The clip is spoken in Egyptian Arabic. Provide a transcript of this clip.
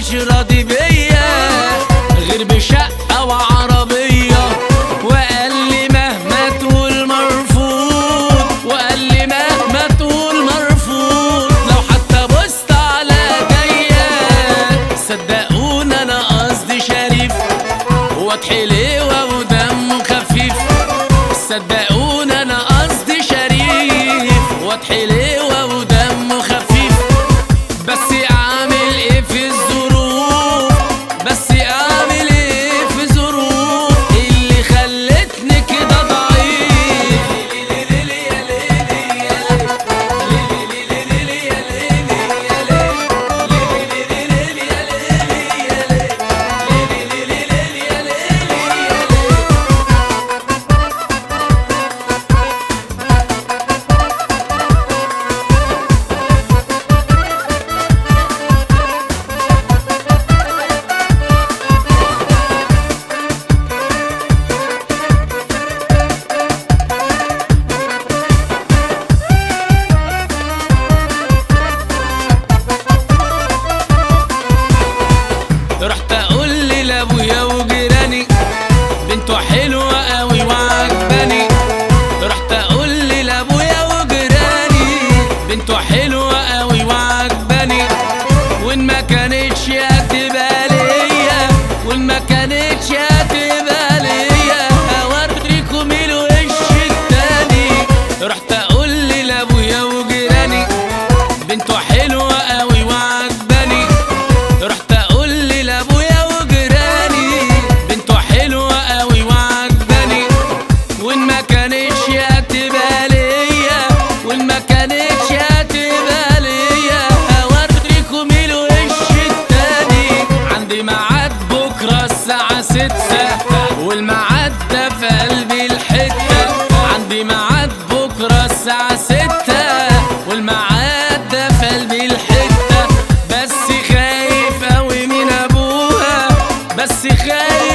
مش راضي بيا غير بشقة وعربية وقال لي مهما تقول مرفوض وقال لي مهما تقول مرفوض لو حتى بصت على ايديا صدقوني انا قصدي شريف واضح ليه ودمه خفيف صدقوني انا قصدي شريف واضح ليه ودمه خفيف بس اعمل ايه في الظروف بس اعمل ايه في الظروف اللي خلتني كده ضعيف رحت اقول لي لابويا وجيراني بنته حلوه قوي وعجباني رحت اقول لي لابويا وجيراني بنته حلوه قوي وعجباني وان ما كانتش هتبقى ليا وان ما كانتش هتبقى ليا هوريكم الوش التاني رحت اقول لي لابويا وجيراني بنته حلوه قوي وعجباني رحت اقول لي لابويا وجيراني بنته حلوه قوي وعجباني وان ما كانتش هتبقى ليا وان ما كانتش هتبقى ليا هوريكم الوش التاني عندي ميعاد بكره الساعه ستة والميعاد ده في قلبي الحته عندي ميعاد بكره الساعه ستة والميعاد ده في قلبي الحته بس خايف قوي من ابوها بس خايف